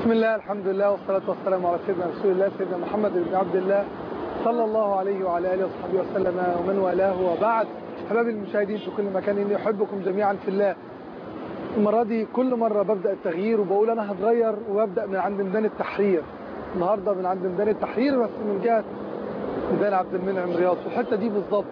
بسم الله الحمد لله والصلاة والسلام على سيدنا رسول الله سيدنا محمد بن عبد الله صلى الله عليه وعلى آله وصحبه وسلم ومن والاه وبعد حبايبي المشاهدين في كل مكان إني أحبكم جميعا في الله المرة دي كل مرة ببدأ التغيير وبقول أنا هتغير وببدأ من عند ميدان التحرير النهاردة من عند ميدان التحرير بس من جهة ميدان عبد المنعم رياض في الحتة دي بالظبط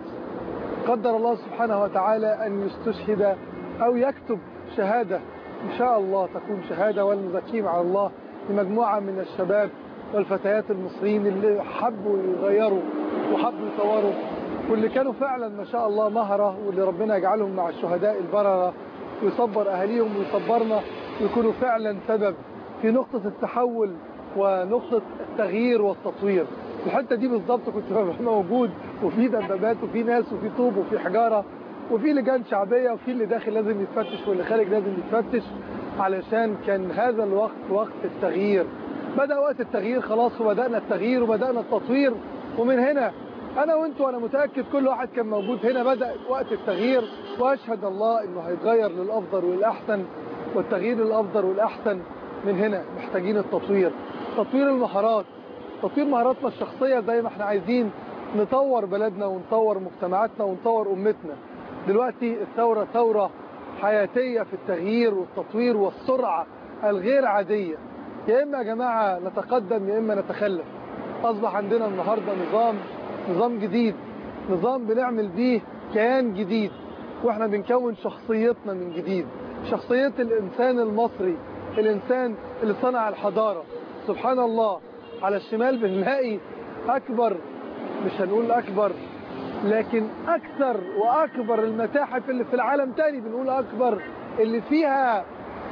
قدر الله سبحانه وتعالى أن يستشهد أو يكتب شهادة إن شاء الله تكون شهادة والمزكيم على الله لمجموعة من الشباب والفتيات المصريين اللي حبوا يغيروا وحبوا يطوروا واللي كانوا فعلا ما شاء الله مهرة واللي ربنا يجعلهم مع الشهداء البررة ويصبر أهاليهم ويصبرنا ويكونوا فعلا سبب في نقطة التحول ونقطة التغيير والتطوير الحتة دي بالظبط كنت ببقى موجود وفي دبابات وفي ناس وفي طوب وفي حجارة وفي لجان شعبية وفي اللي داخل لازم يتفتش واللي خارج لازم يتفتش علشان كان هذا الوقت وقت التغيير بدأ وقت التغيير خلاص وبدأنا التغيير وبدأنا التطوير ومن هنا أنا وأنتوا أنا متأكد كل واحد كان موجود هنا بدأ وقت التغيير وأشهد الله إنه هيتغير للأفضل والأحسن والتغيير للأفضل والأحسن من هنا محتاجين التطوير تطوير المهارات تطوير مهاراتنا الشخصية زي ما احنا عايزين نطور بلدنا ونطور مجتمعاتنا ونطور أمتنا دلوقتي الثورة ثورة حياتية في التغيير والتطوير والسرعة الغير عادية يا إما يا جماعة نتقدم يا إما نتخلف أصبح عندنا النهاردة نظام نظام جديد نظام بنعمل بيه كيان جديد واحنا بنكون شخصيتنا من جديد شخصية الإنسان المصري الإنسان اللي صنع الحضارة سبحان الله على الشمال بنلاقي أكبر مش هنقول أكبر لكن أكثر وأكبر المتاحف اللي في العالم تاني بنقول أكبر اللي فيها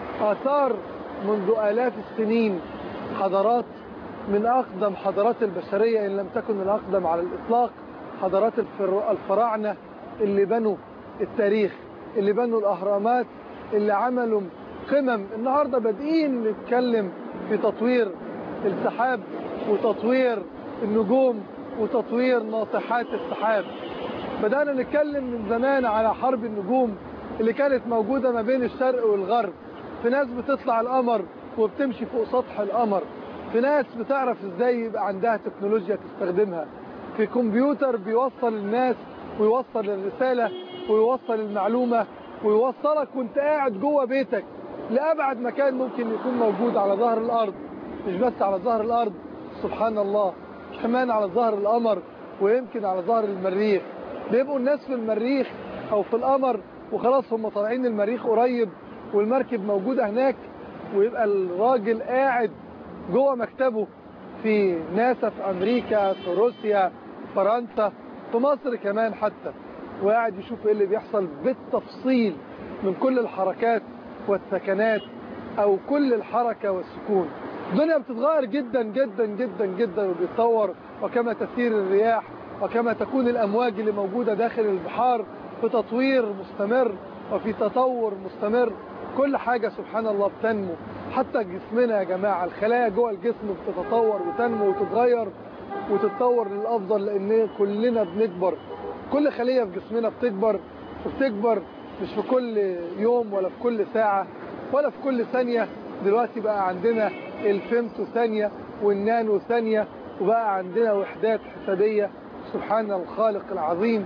آثار منذ آلاف السنين حضارات من أقدم حضارات البشرية إن لم تكن الأقدم على الإطلاق حضارات الفراعنة اللي بنوا التاريخ اللي بنوا الأهرامات اللي عملوا قمم النهاردة بادئين نتكلم في تطوير السحاب وتطوير النجوم وتطوير ناطحات السحاب بدأنا نتكلم من زمان على حرب النجوم اللي كانت موجودة ما بين الشرق والغرب في ناس بتطلع القمر وبتمشي فوق سطح القمر في ناس بتعرف ازاي يبقى عندها تكنولوجيا تستخدمها في كمبيوتر بيوصل الناس ويوصل الرسالة ويوصل المعلومة ويوصلك وانت قاعد جوه بيتك لأبعد مكان ممكن يكون موجود على ظهر الأرض مش بس على ظهر الأرض سبحان الله كمان على ظهر القمر ويمكن على ظهر المريخ بيبقوا الناس في المريخ أو في القمر وخلاص هم طالعين المريخ قريب والمركب موجودة هناك ويبقى الراجل قاعد جوه مكتبه في ناسا في أمريكا في روسيا فرنسا في مصر كمان حتى وقاعد يشوف ايه اللي بيحصل بالتفصيل من كل الحركات والسكنات او كل الحركة والسكون الدنيا بتتغير جدا جدا جدا جدا وبيتطور وكما تسير الرياح وكما تكون الامواج اللي موجودة داخل البحار في تطوير مستمر وفي تطور مستمر كل حاجة سبحان الله بتنمو حتى جسمنا يا جماعة الخلايا جوه الجسم بتتطور وتنمو وتتغير وتتطور للأفضل لأن كلنا بنكبر كل خلية في جسمنا بتكبر وبتكبر مش في كل يوم ولا في كل ساعة ولا في كل ثانية دلوقتي بقى عندنا الفيمتو ثانية والنانو ثانية وبقى عندنا وحدات حسابية سبحان الخالق العظيم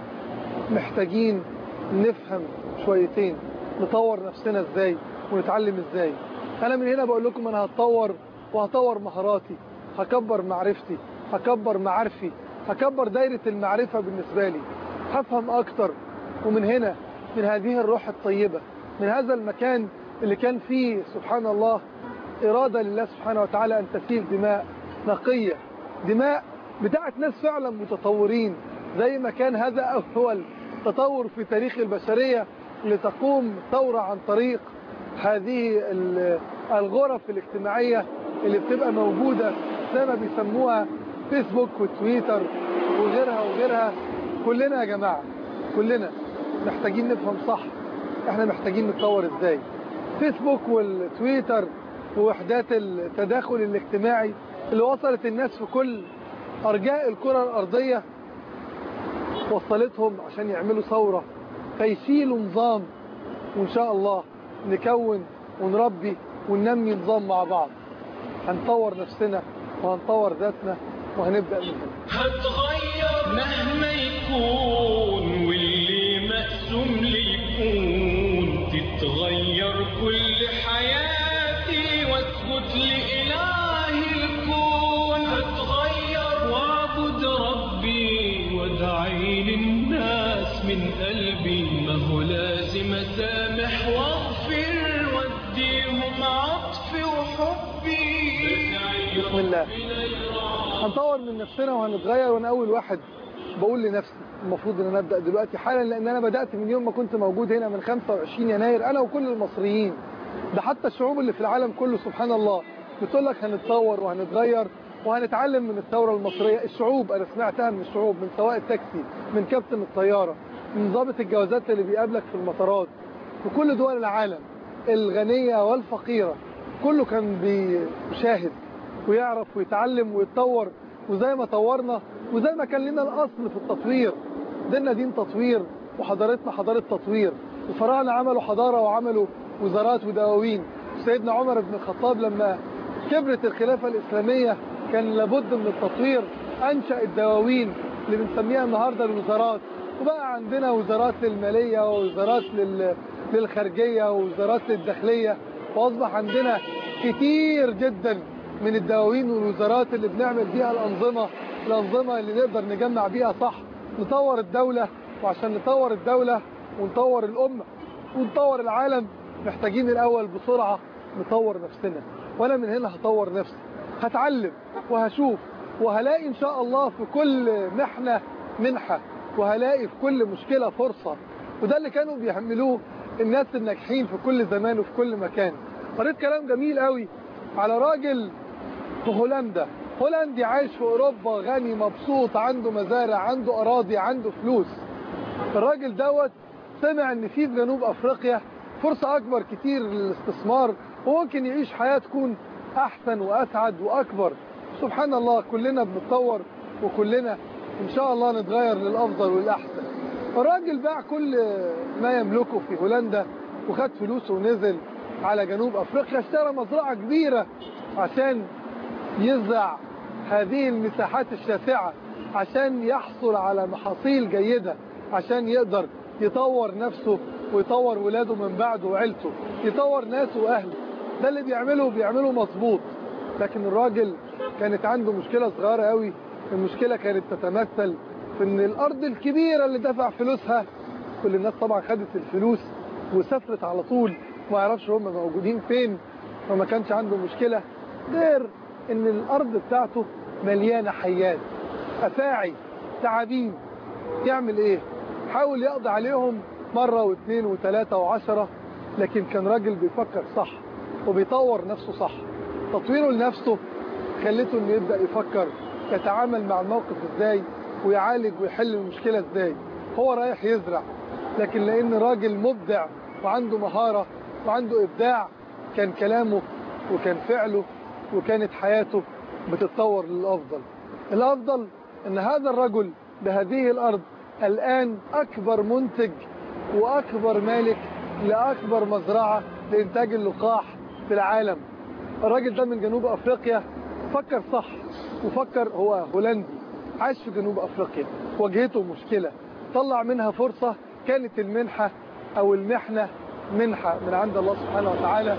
محتاجين نفهم شويتين نطور نفسنا ازاي ونتعلم ازاي انا من هنا بقول لكم انا هتطور وهطور مهاراتي هكبر معرفتي هكبر معارفي هكبر دايرة المعرفة بالنسبة لي هفهم اكتر ومن هنا من هذه الروح الطيبة من هذا المكان اللي كان فيه سبحان الله إرادة لله سبحانه وتعالى أن تسيل دماء نقية دماء بتاعت ناس فعلا متطورين زي ما كان هذا أول تطور في تاريخ البشرية لتقوم ثورة عن طريق هذه الغرف الاجتماعية اللي بتبقى موجودة زي ما بيسموها فيسبوك وتويتر وغيرها وغيرها كلنا يا جماعة كلنا محتاجين نفهم صح احنا محتاجين نتطور ازاي فيسبوك والتويتر ووحدات التداخل الاجتماعي اللي وصلت الناس في كل أرجاء الكرة الأرضية وصلتهم عشان يعملوا ثورة فيشيلوا نظام وإن شاء الله نكون ونربي وننمي نظام مع بعض هنطور نفسنا وهنطور ذاتنا وهنبدأ من هنا هتغير مهما يكون واللي مقسوم لي يكون تتغير كل حياتي واسجد لإله الكون هتغير واعبد ربي وادعي للناس من قلبي ما هو لازم اسامح واغفر واديهم عطفي وحبي بسم الله هنطور من نفسنا وهنتغير وانا اول واحد بقول لنفسي المفروض ان انا ابدا دلوقتي حالا لان انا بدات من يوم ما كنت موجود هنا من 25 يناير انا وكل المصريين ده حتى الشعوب اللي في العالم كله سبحان الله بتقول لك هنتطور وهنتغير وهنتعلم من الثوره المصريه الشعوب انا سمعتها من الشعوب من سواق التاكسي من كابتن الطياره من ضابط الجوازات اللي بيقابلك في المطارات في كل دول العالم الغنيه والفقيره كله كان بيشاهد ويعرف ويتعلم ويتطور وزي ما طورنا وزي ما كان لنا الاصل في التطوير ديننا دين تطوير وحضارتنا حضاره تطوير الفراعنه عملوا حضاره وعملوا وزارات ودواوين سيدنا عمر بن الخطاب لما كبرت الخلافه الاسلاميه كان لابد من التطوير انشا الدواوين اللي بنسميها النهارده الوزارات وبقى عندنا وزارات للماليه ووزارات لل... للخارجيه ووزارات للداخليه واصبح عندنا كتير جدا من الدواوين والوزارات اللي بنعمل بيها الأنظمة الأنظمة اللي نقدر نجمع بيها صح نطور الدولة وعشان نطور الدولة ونطور الأمة ونطور العالم محتاجين الأول بسرعة نطور نفسنا وأنا من هنا هطور نفسي هتعلم وهشوف وهلاقي إن شاء الله في كل محنة منحة وهلاقي في كل مشكلة فرصة وده اللي كانوا بيعملوه الناس الناجحين في كل زمان وفي كل مكان قريت كلام جميل قوي على راجل في هولندا هولندي عايش في اوروبا غني مبسوط عنده مزارع عنده اراضي عنده فلوس الراجل دوت سمع ان في في جنوب افريقيا فرصة اكبر كتير للاستثمار وممكن يعيش حياة تكون احسن واسعد واكبر سبحان الله كلنا بنتطور وكلنا ان شاء الله نتغير للافضل والاحسن الراجل باع كل ما يملكه في هولندا وخد فلوسه ونزل على جنوب افريقيا اشترى مزرعة كبيرة عشان يزرع هذه المساحات الشاسعة عشان يحصل على محاصيل جيدة عشان يقدر يطور نفسه ويطور ولاده من بعده وعيلته يطور ناسه وأهله ده اللي بيعمله بيعمله مظبوط لكن الراجل كانت عنده مشكلة صغيرة قوي المشكلة كانت تتمثل في ان الارض الكبيرة اللي دفع فلوسها كل الناس طبعا خدت الفلوس وسافرت على طول ما يعرفش هم موجودين فين فما كانش عنده مشكلة غير ان الارض بتاعته مليانة حيات افاعي تعابين يعمل ايه حاول يقضي عليهم مرة واثنين وثلاثة وعشرة لكن كان راجل بيفكر صح وبيطور نفسه صح تطويره لنفسه خلته انه يبدأ يفكر يتعامل مع الموقف ازاي ويعالج ويحل المشكلة ازاي هو رايح يزرع لكن لان راجل مبدع وعنده مهارة وعنده ابداع كان كلامه وكان فعله وكانت حياته بتتطور للأفضل الأفضل أن هذا الرجل بهذه الأرض الآن أكبر منتج وأكبر مالك لأكبر مزرعة لإنتاج اللقاح في العالم الراجل ده من جنوب أفريقيا فكر صح وفكر هو هولندي عاش في جنوب أفريقيا واجهته مشكلة طلع منها فرصة كانت المنحة أو المحنة منحة من عند الله سبحانه وتعالى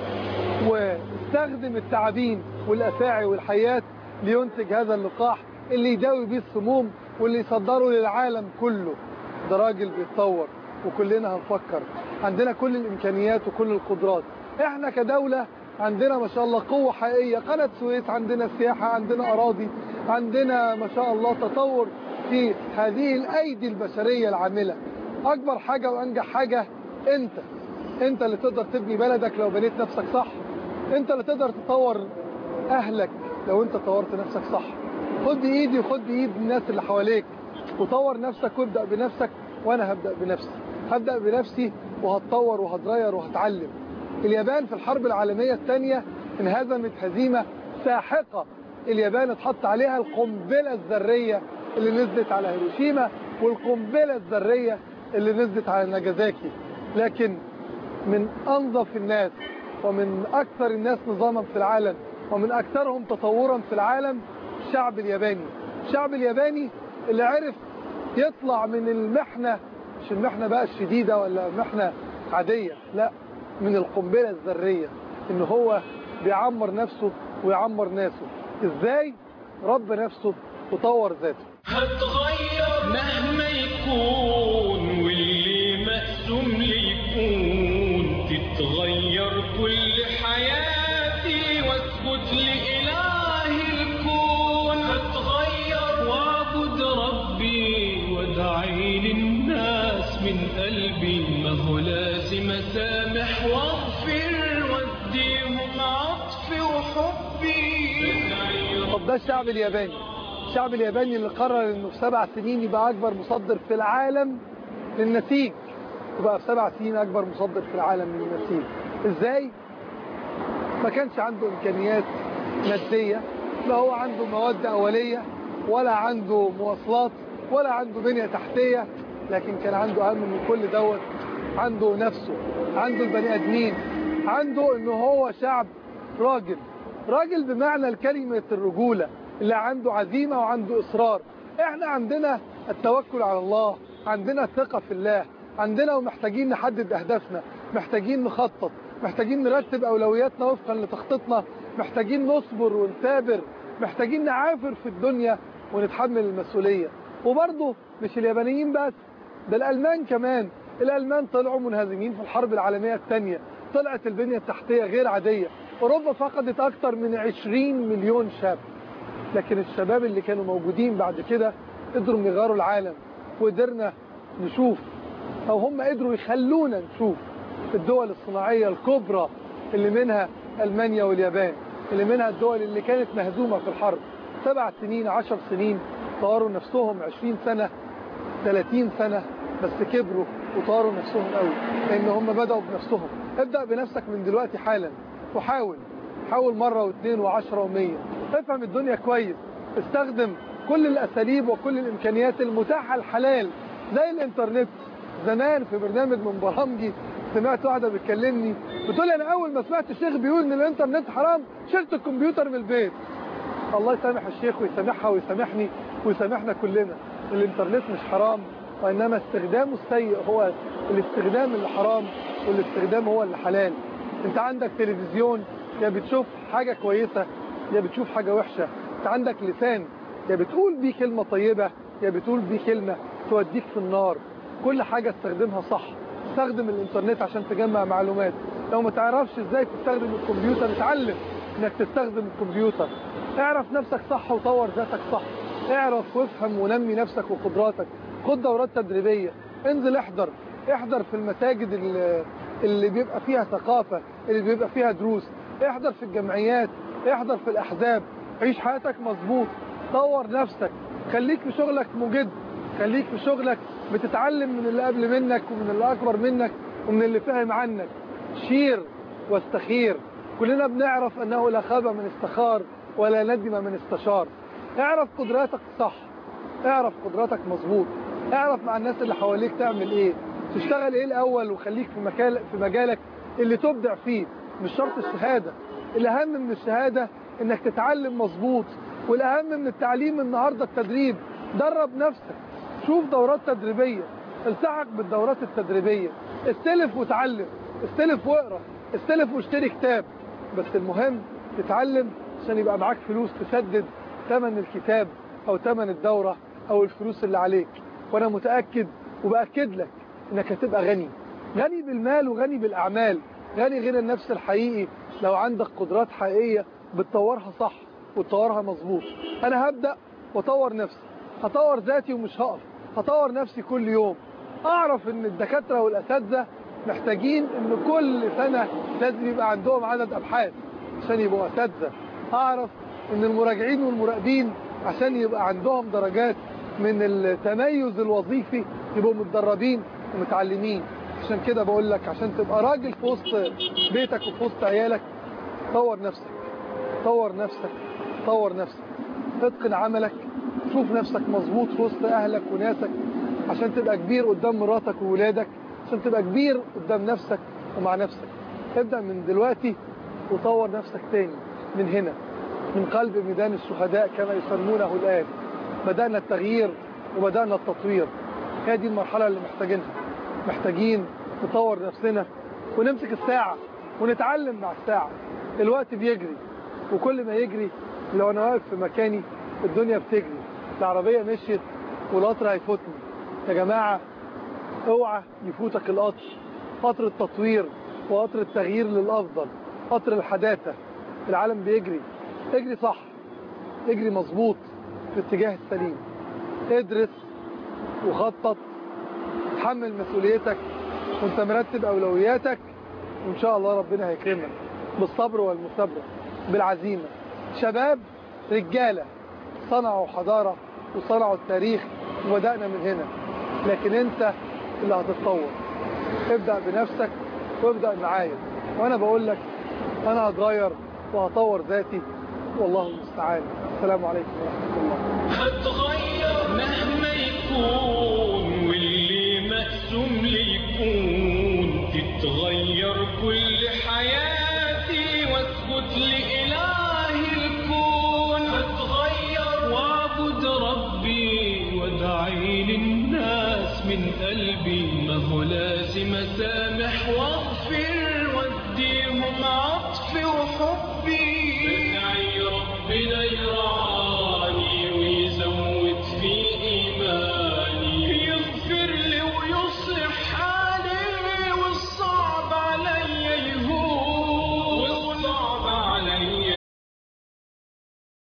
واستخدم التعابين والأفاعي والحيات لينتج هذا اللقاح اللي يداوي بيه السموم واللي يصدره للعالم كله ده راجل بيتطور وكلنا هنفكر عندنا كل الإمكانيات وكل القدرات احنا كدولة عندنا ما شاء الله قوة حقيقية قناة سويس عندنا سياحة عندنا أراضي عندنا ما شاء الله تطور في هذه الأيدي البشرية العاملة أكبر حاجة وأنجح حاجة أنت أنت اللي تقدر تبني بلدك لو بنيت نفسك صح أنت اللي تقدر تطور أهلك لو أنت طورت نفسك صح خد بإيدي وخد بإيد الناس اللي حواليك وطور نفسك وابدأ بنفسك وأنا هبدأ بنفسي هبدأ بنفسي وهتطور وهتغير وهتعلم اليابان في الحرب العالمية الثانية انهزمت هزيمة ساحقة اليابان اتحط عليها القنبلة الذرية اللي نزلت على هيروشيما والقنبلة الذرية اللي نزلت على ناجازاكي لكن من أنظف الناس ومن أكثر الناس نظاما في العالم ومن أكثرهم تطورا في العالم الشعب الياباني الشعب الياباني اللي عرف يطلع من المحنة مش المحنة بقى الشديدة ولا محنة عادية لا من القنبلة الذرية ان هو بيعمر نفسه ويعمر ناسه ازاي رب نفسه وطور ذاته هتغير مهما يكون واللي مقسوم لي يكون تتغير كل حياتي واسجد لإله الكون هتغير واعبد ربي وادعي للناس من قلبي ما هو لازم اسامح واغفر واديهم عطفي وحبي طب ده الشعب الياباني الشعب الياباني اللي قرر انه في سبع سنين يبقى اكبر مصدر في العالم للنسيج يبقى في سبع سنين اكبر مصدر في العالم للنسيج ازاي ما كانش عنده امكانيات مادية لا هو عنده مواد اولية ولا عنده مواصلات ولا عنده بنية تحتية لكن كان عنده اهم من كل دوت عنده نفسه عنده البني ادمين عنده انه هو شعب راجل راجل بمعنى الكلمة الرجولة اللي عنده عزيمة وعنده إصرار احنا عندنا التوكل على الله عندنا الثقة في الله عندنا ومحتاجين نحدد أهدافنا محتاجين نخطط محتاجين نرتب أولوياتنا وفقا لتخطيطنا محتاجين نصبر ونثابر محتاجين نعافر في الدنيا ونتحمل المسؤولية وبرضه مش اليابانيين بس ده الألمان كمان الألمان طلعوا منهزمين في الحرب العالمية الثانية طلعت البنية التحتية غير عادية أوروبا فقدت أكثر من 20 مليون شاب لكن الشباب اللي كانوا موجودين بعد كده قدروا يغيروا العالم وقدرنا نشوف أو هم قدروا يخلونا نشوف الدول الصناعية الكبرى اللي منها ألمانيا واليابان اللي منها الدول اللي كانت مهزومة في الحرب سبع سنين عشر سنين طوروا نفسهم 20 سنة 30 سنة بس كبروا وطوروا نفسهم قوي لأن هم بدأوا بنفسهم ابدأ بنفسك من دلوقتي حالا وحاول حاول مرة واثنين وعشرة ومية افهم الدنيا كويس استخدم كل الأساليب وكل الإمكانيات المتاحة الحلال زي الإنترنت زمان في برنامج من برامجي سمعت واحدة بتكلمني بتقول لي أنا أول ما سمعت الشيخ بيقول إن الإنترنت حرام شلت الكمبيوتر من البيت الله يسامح الشيخ ويسامحها ويسامحني ويسامحنا كلنا الإنترنت مش حرام وإنما استخدامه السيء هو الاستخدام اللي حرام والاستخدام هو اللي حلال انت عندك تلفزيون يا بتشوف حاجة كويسة يا بتشوف حاجة وحشة انت عندك لسان يا بتقول بيه كلمة طيبة يا بتقول بيه كلمة توديك في النار كل حاجة استخدمها صح استخدم الانترنت عشان تجمع معلومات لو ما تعرفش ازاي تستخدم الكمبيوتر اتعلم انك تستخدم الكمبيوتر اعرف نفسك صح وطور ذاتك صح اعرف وافهم ونمي نفسك وقدراتك خد دورات تدريبية انزل احضر احضر في المساجد اللي, اللي بيبقى فيها ثقافة اللي بيبقى فيها دروس احضر في الجمعيات احضر في الأحزاب عيش حياتك مظبوط طور نفسك خليك في شغلك مجد خليك في شغلك بتتعلم من اللي قبل منك ومن اللي أكبر منك ومن اللي فاهم عنك شير واستخير كلنا بنعرف أنه لا خاب من استخار ولا ندم من استشار اعرف قدراتك صح اعرف قدراتك مظبوط اعرف مع الناس اللي حواليك تعمل ايه تشتغل ايه الاول وخليك في مكان في مجالك اللي تبدع فيه مش شرط الشهاده الاهم من الشهاده انك تتعلم مظبوط والاهم من التعليم النهارده التدريب درب نفسك شوف دورات تدريبيه التحق بالدورات التدريبيه استلف وتعلم استلف واقرا استلف واشتري كتاب بس المهم تتعلم عشان يبقى معاك فلوس تسدد ثمن الكتاب او ثمن الدوره او الفلوس اللي عليك وانا متاكد وباكد لك انك هتبقى غني غني بالمال وغني بالاعمال غني غنى النفس الحقيقي لو عندك قدرات حقيقيه بتطورها صح وتطورها مظبوط انا هبدا واطور نفسي هطور ذاتي ومش هقف هطور نفسي كل يوم اعرف ان الدكاتره والاساتذه محتاجين ان كل سنه لازم يبقى عندهم عدد ابحاث عشان يبقوا اساتذه اعرف ان المراجعين والمراقبين عشان يبقى عندهم درجات من التميز الوظيفي يبقوا متدربين ومتعلمين عشان كده بقول لك عشان تبقى راجل في وسط بيتك وفي وسط عيالك طور نفسك طور نفسك طور نفسك اتقن عملك شوف نفسك مظبوط في وسط اهلك وناسك عشان تبقى كبير قدام مراتك وولادك عشان تبقى كبير قدام نفسك ومع نفسك ابدأ من دلوقتي وطور نفسك تاني من هنا من قلب ميدان الشهداء كما يسمونه الآن بدأنا التغيير وبدأنا التطوير هي دي المرحلة اللي محتاجينها محتاجين نطور نفسنا ونمسك الساعة ونتعلم مع الساعة الوقت بيجري وكل ما يجري لو أنا واقف في مكاني الدنيا بتجري العربية مشيت والقطر هيفوتني يا جماعة اوعى يفوتك القطر قطر التطوير وقطر التغيير للأفضل قطر الحداثة العالم بيجري اجري صح اجري مظبوط في الاتجاه السليم ادرس وخطط تحمل مسؤوليتك وانت مرتب اولوياتك وان شاء الله ربنا هيكرمك بالصبر والمثابره بالعزيمه شباب رجاله صنعوا حضاره وصنعوا التاريخ وبدانا من هنا لكن انت اللي هتتطور ابدا بنفسك وابدا معايا وانا بقول لك انا هتغير وهطور ذاتي والله المستعان السلام عليكم ورحمه الله هتغير مهما يكون واللي مقسوم لي يكون تتغير كل حياتي واسجد لإله الكون هتغير واعبد ربي وادعي للناس من قلبي ما هو لازم اسامح واغفر واديهم عطفي وحبي بدعي ربنا يرعى